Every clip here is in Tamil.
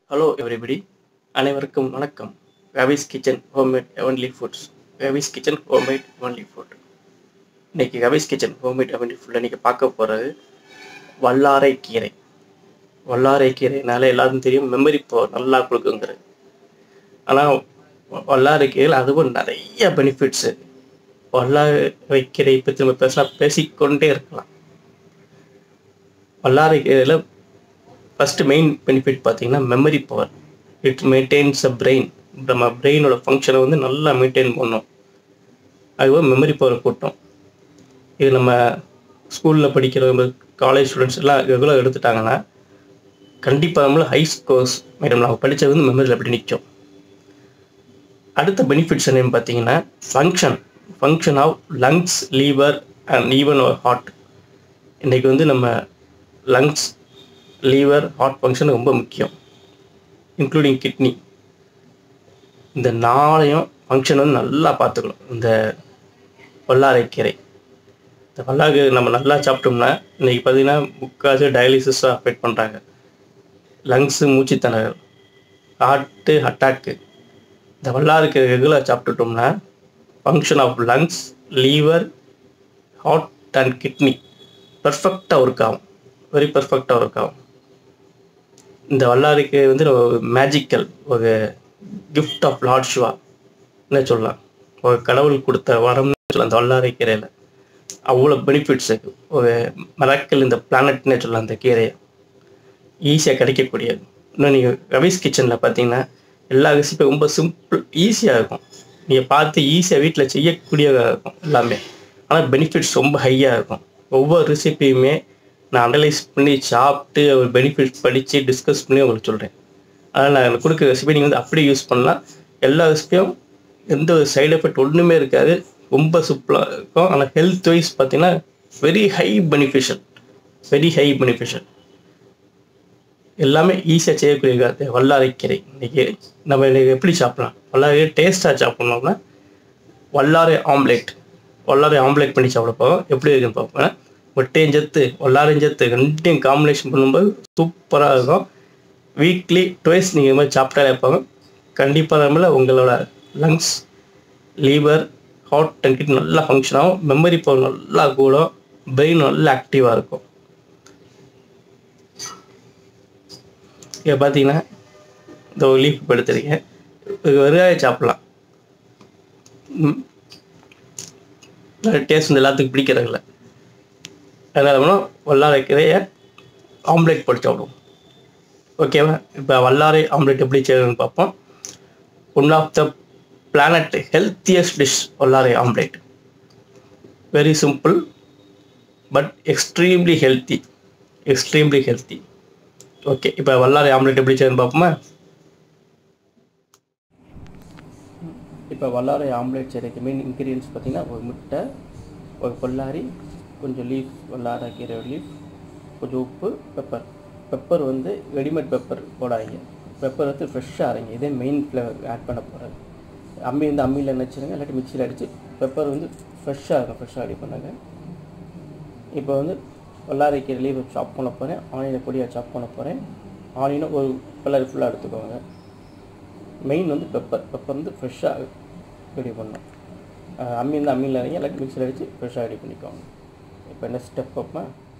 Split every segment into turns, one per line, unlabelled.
ஹலோ எவ்ரிபடி அனைவருக்கும் வணக்கம் Ravi's kitchen homemade heavenly foods Ravi's kitchen homemade heavenly food இன்னைக்கு ரவிஸ் கிச்சன் ஹோம்மேட் எவன்லி ஃபுட்டில் இன்னைக்கு பார்க்க போகிறது வல்லாரை கீரை வல்லாரை கீரைனால எல்லாருக்கும் தெரியும் மெமரி பவர் நல்லா கொடுக்குங்கிறது ஆனால் வல்லாரை கீரையில் அதுவும் நிறைய பெனிஃபிட்ஸு வல்லாரை கீரை பற்றி நம்ம பேசலாம் பேசிக்கொண்டே இருக்கலாம் வல்லாரை கீரையில் ஃபஸ்ட்டு மெயின் பெனிஃபிட் பார்த்தீங்கன்னா memory power it maintains a brain நம்ம பிரெயினோட ஃபங்க்ஷனை வந்து நல்லா மெயின்டைன் பண்ணோம் அதுவும் மெமரி பவர் கூட்டம் இது நம்ம ஸ்கூலில் படிக்கிற காலேஜ் ஸ்டூடெண்ட்ஸ் எல்லாம் ரெகுலர் எடுத்துட்டாங்கன்னா கண்டிப்பாக நம்மள ஹை ஸ்கோர்ஸ் மேடம் நம்ம படித்தது வந்து மெமரியில் எப்படி நிற்கும் அடுத்த பெனிஃபிட்ஸ் என்னன்னு பார்த்தீங்கன்னா function function of lungs liver and even heart இன்றைக்கி வந்து நம்ம லங்ஸ் லீவர் ஹார்ட் ஃபங்க்ஷன் ரொம்ப முக்கியம் இன்க்ளூடிங் கிட்னி இந்த நாளையும் ஃபங்க்ஷன் வந்து நல்லா பார்த்துக்கணும் இந்த வல்லாரைக்கீரை இந்த வல்லாறு நம்ம நல்லா சாப்பிட்டோம்னா இன்றைக்கி பார்த்தீங்கன்னா முக்கால்வாசி டயாலிசிஸாக அஃபெக்ட் பண்ணுறாங்க லங்ஸு மூச்சுத்திணறல் ஹார்ட்டு அட்டாக்கு இந்த வல்லாருக்கு ரெகுலர் சாப்பிட்டுட்டோம்னா function of lungs liver heart and kidney பர்ஃபெக்டாக ஒர்க் ஆகும் வெரி பர்ஃபெக்டாக ஒர்க் ஆகும் இந்த வல்லாருக்கு வந்து ஒரு மேஜிக்கல் ஒரு கிஃப்ட் ஆஃப் லார்ட் ஷிவா என்ன சொல்லலாம் ஒரு கடவுள் கொடுத்த வரம்னு சொல்லலாம் அந்த வல்லாரை கீரையில் அவ்வளோ பெனிஃபிட்ஸ் இருக்கு ஒரு மரக்கல் இந்த பிளானட்னே சொல்லலாம் அந்த கீரையை ஈஸியாக கிடைக்கக்கூடியது இன்னும் நீங்கள் ரவிஸ் கிச்சனில் பார்த்தீங்கன்னா எல்லா ரெசிபியும் ரொம்ப சிம்பிள் ஈஸியாக இருக்கும் நீங்கள் பார்த்து ஈஸியாக வீட்டில் செய்யக்கூடியதாக இருக்கும் எல்லாமே ஆனால் பெனிஃபிட்ஸ் ரொம்ப ஹையாக இருக்கும் ஒவ்வொரு ரெசிபியுமே நான் அனலைஸ் பண்ணி சாப்பிட்டு ஒரு பெனிஃபிட்ஸ் படித்து டிஸ்கஸ் பண்ணி உங்களுக்கு சொல்கிறேன் அதனால் நான் கொடுக்குற ரெசிபி நீங்கள் வந்து அப்படியே யூஸ் பண்ணலாம் எல்லா ரெசிபியும் எந்த ஒரு சைடு எஃபெக்ட் ஒன்றுமே இருக்காது ரொம்ப சூப்பராக இருக்கும் ஆனால் ஹெல்த் வைஸ் பார்த்தீங்கன்னா very high beneficial very high beneficial எல்லாமே ஈஸியாக செய்யக்கூடிய வல்லாரைக்கீரை இன்றைக்கி நம்ம இன்றைக்கி எப்படி சாப்பிட்லாம் வல்லாரை டேஸ்ட்டாக சாப்பிட்ணும்னா வல்லாரை ஆம்லேட் வல்லாரை ஆம்லேட் பண்ணி சாப்பிட போகிறோம் எப்படி இருக்குன்னு பார்ப்போம் முட்டையும் சத்து வல்லாரையும் சத்து ரெண்டையும் காம்பினேஷன் பண்ணும்போது சூப்பராக இருக்கும் வீக்லி டுவைஸ் நீங்கள் இது மாதிரி சாப்பிட்டாலே இருப்பாங்க கண்டிப்பாக நம்மள உங்களோட lungs liver heart and kid நல்லா ஃபங்க்ஷன் ஆகும் மெமரி பவர் நல்லா கூடும் பிரெயின் நல்லா ஆக்டிவாக இருக்கும் இங்கே பார்த்தீங்கன்னா இந்த ஒரு லீஃப் எடுத்துருக்கேன் வெறும் சாப்பிட்லாம் டேஸ்ட் வந்து எல்லாத்துக்கும் பிடிக்கிறதில்ல அதனால் வேணும் வல்லாரை கீரையை ஆம்லேட் போட்டு சாப்பிடுவோம் ஓகேவா இப்போ வல்லாரை ஆம்லேட் எப்படி செய்யணும்னு பார்ப்போம் one of the planet healthiest dish வல்லாரை omelette very simple but extremely healthy extremely healthy okay இப்போ வல்லாரை ஆம்லேட் எப்படி செய்யணும்னு பார்ப்போமா இப்போ வல்லாரை ஆம்லேட் செய்கிறதுக்கு மெயின் இன்க்ரீடியன்ஸ் பார்த்தீங்கன்னா ஒரு முட்டை ஒரு கொல்லாரி கொஞ்சம் லீஃப் வல்லாரை கீரை லீஃப் கொஞ்சம் உப்பு பெப்பர் பெப்பர் வந்து ரெடிமேட் பெப்பர் போடாதீங்க பெப்பர் வந்து ஃப்ரெஷ்ஷாக அரைங்க இதே மெயின் ஃப்ளேவர் ஆட் பண்ண போகிறது அம்மி வந்து அம்மியில் நினச்சிருங்க இல்லாட்டி மிக்சியில் அடித்து பெப்பர் வந்து ஃப்ரெஷ்ஷாக இருக்கும் ஃப்ரெஷ்ஷாக ரெடி பண்ணாங்க இப்போ வந்து வல்லாரை கீரை லீஃப் சாப் பண்ண போகிறேன் ஆனியனை பொடியாக சாப் பண்ண போகிறேன் ஆனியனும் ஒரு கலர் ஃபுல்லாக எடுத்துக்கோங்க மெயின் வந்து பெப்பர் பெப்பர் வந்து ஃப்ரெஷ்ஷாக ரெடி பண்ணணும் அம்மி வந்து அம்மியில் இறங்கி இல்லாட்டி மிக்சியில் அடித்து ஃப்ரெஷ்ஷாக ரெடி பண்ணிக்கோங்க இப்போ நெக்ஸ்ட் ஸ்டெப் அப்போ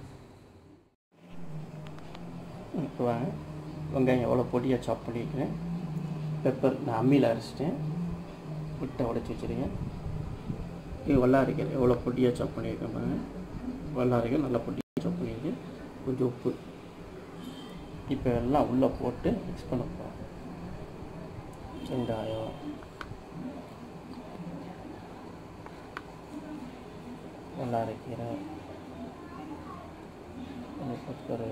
இப்போ வாங்க வெங்காயம் எவ்வளோ பொடியாக சாப் பண்ணியிருக்கிறேன் பெப்பர் நான் அம்மியில் அரைச்சிட்டேன் முட்டை உடச்சி வச்சுருக்கேன் இது வல்லாரிக்கல் எவ்வளோ பொடியாக சாப் பண்ணியிருக்கேன் பாருங்க வல்லாரிக்கல் நல்லா பொடியாக சாப் பண்ணியிருக்கேன் கொஞ்சம் உப்பு இப்போ எல்லாம் உள்ளே போட்டு மிக்ஸ் பண்ண போகிறோம் வெங்காயம் வல்லாரைக்கீரை பெப்பரு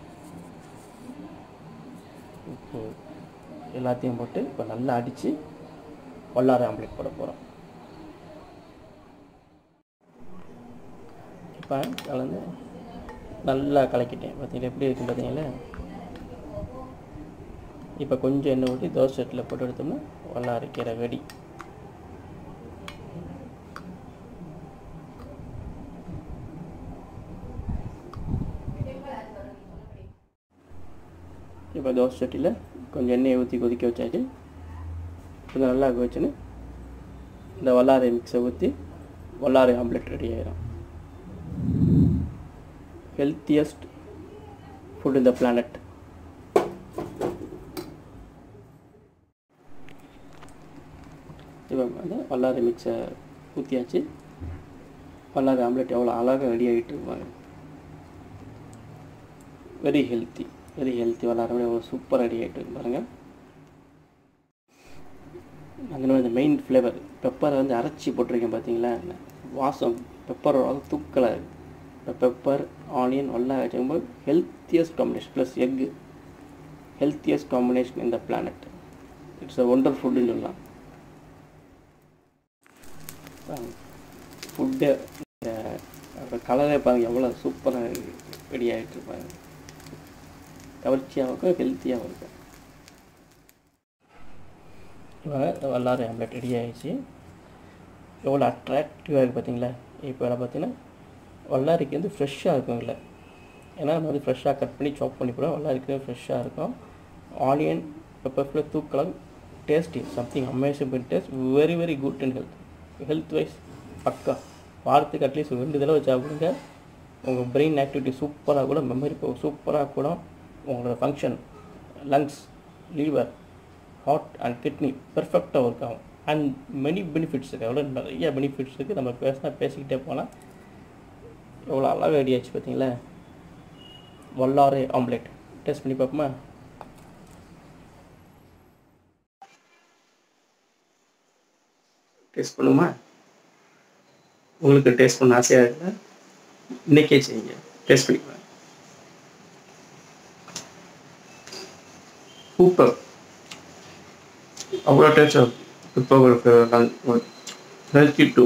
உப்பு எல்லாத்தையும் போட்டு இப்போ நல்லா அடித்து வல்லாரை ஆம்லேட் போட போகிறோம் இப்போ கலந்து நல்லா கலக்கிட்டேன் பார்த்தீங்களா எப்படி இருக்குன்னு பார்த்தீங்களா இப்போ கொஞ்சம் எண்ணெய் ஊற்றி தோசை செட்டில் போட்டு எடுத்தோம்னா வல்லாரைக்கீரை ரெடி இப்போ தோசை சட்டியில் கொஞ்சம் எண்ணெயை ஊற்றி கொதிக்க வச்சாச்சு கொஞ்சம் நல்லா வச்சுன்னு இந்த வல்லாரை மிக்ஸை ஊற்றி வல்லாரை ஆம்லெட் ரெடி ஆயிரும் ஹெல்த்தியஸ்ட் ஃபுட் இந்த பிளானட் இப்போ வந்து வல்லாரை மிக்ஸை ஊற்றியாச்சு வல்லாரை ஆம்லெட் எவ்வளோ அழகாக ரெடி ஆகிட்டு இருப்பாங்க வெரி ஹெல்த்தி வெரி ஹெல்த்தி வல்லாரை எவ்வளோ சூப்பர் ரெடி ஆகிட்டு இருக்கு பாருங்கள் அந்த இந்த மெயின் ஃப்ளேவர் பெப்பரை வந்து அரைச்சி போட்டிருக்கேன் பார்த்தீங்களா வாசம் பெப்பரோட வந்து தூக்கலாக இப்போ பெப்பர் ஆனியன் எல்லாம் வச்சுக்கும்போது healthiest combination plus egg healthiest combination இந்த பிளானட் இட்ஸ் அ ஒண்டர் ஃபுட்டுன்னு சொல்லலாம் ஃபுட்டு இந்த கலரே பாருங்க எவ்வளோ சூப்பராக ரெடி ஆகிட்டு இருப்பாங்க கவர்ச்சியாகவும் இருக்கும் ஹெல்த்தியாகவும் இருக்கும் இப்போ வல்லாரை ஆம்லெட் ரெடி ஆகிடுச்சு எவ்வளோ அட்ராக்டிவாக இருக்குது பார்த்தீங்களா இப்போ வேலை பார்த்தீங்கன்னா வல்லாரிக்கு வந்து ஃப்ரெஷ்ஷாக இருக்கும் இல்லை ஏன்னா நம்ம வந்து ஃப்ரெஷ்ஷாக கட் பண்ணி சாப் பண்ணி போடுவோம் வல்லாரிக்கு ஃப்ரெஷ்ஷாக இருக்கும் ஆனியன் பெப்பர் தூக்கலாம் tasty something amazing taste very very good and health health wise பக்கா வாரத்துக்கு அட்லீஸ்ட் ரெண்டு தடவை சாப்பிடுங்க உங்கள் பிரெயின் ஆக்டிவிட்டி சூப்பராக கூட மெமரி சூப்பராக கூட உங்களோட function lungs liver heart and kidney பெர்ஃபெக்டாக ஒர்க் ஆகும் அண்ட் மெனி பெனிஃபிட்ஸ் இருக்குது எவ்வளோ நிறைய பெனிஃபிட்ஸ் இருக்குது நம்ம பேசினா பேசிக்கிட்டே போனால் எவ்வளோ அழகாக ரெடி ஆச்சு பார்த்தீங்களா வல்லாரே ஆம்லெட் டேஸ்ட் பண்ணி பார்ப்போமா டேஸ்ட் பண்ணுமா உங்களுக்கு டேஸ்ட் பண்ண ஆசையாக இருக்குல்ல இன்னைக்கே செய்யுங்க டேஸ்ட் பண்ணிக்கலாம் சூப்பர் அவ்வளோ டேஸ்ட் இப்போ ஒரு ஹெல்த்தி டூ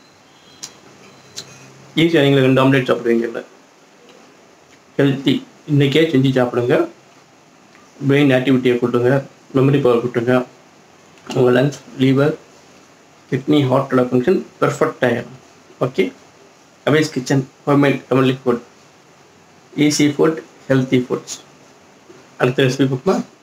ஈஸியாக நீங்கள் ரெண்டு ஆம்லேட் சாப்பிடுவீங்கல்ல ஹெல்த்தி இன்றைக்கே செஞ்சு சாப்பிடுங்க பிரெயின் ஆக்டிவிட்டியை கூட்டுங்க மெமரி பவர் கூட்டுங்க உங்கள் லங்ஸ் லீவர் கிட்னி ஹார்ட்டோட ஃபங்க்ஷன் பெர்ஃபெக்ட் ஆகிடும் okay Ravi's kitchen homemade family food easy food healthy foods அடுத்த ரெசிபி புக்மா